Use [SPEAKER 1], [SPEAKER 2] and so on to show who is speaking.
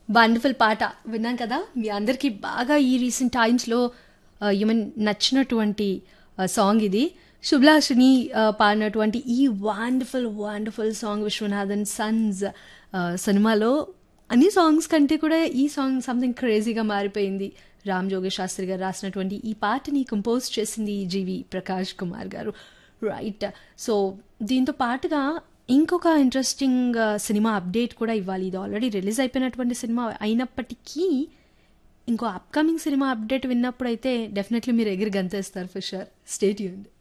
[SPEAKER 1] wonderful పాట విన్నాం కదా మీ అందరికీ బాగా ఈ రీసెంట్ టైమ్స్లో ఏమన్ నచ్చినటువంటి సాంగ్ ఇది శుభ్లాషిని పాడినటువంటి ఈ wonderful wonderful song Viswanathan sons సినిమాలో అన్ని సాంగ్స్ కంటే కూడా ఈ సాంగ్ సంథింగ్ క్రేజీగా మారిపోయింది రామ్ జోగి శాస్త్రి గారు రాసినటువంటి ఈ పాటని కంపోజ్ చేసింది జీవి ప్రకాష్ కుమార్ గారు రైట్ సో దీంతో పాటుగా ఇంకొక ఇంట్రెస్టింగ్ సినిమా అప్డేట్ కూడా ఇవ్వాలి ఇది ఆల్రెడీ రిలీజ్ అయిపోయినటువంటి సినిమా అయినప్పటికీ ఇంకో అప్కమింగ్ సినిమా అప్డేట్ విన్నప్పుడు అయితే డెఫినెట్లీ మీరు ఎగిరి గంతేస్తారు ఫర్ షూర్ స్టేట్ యూన్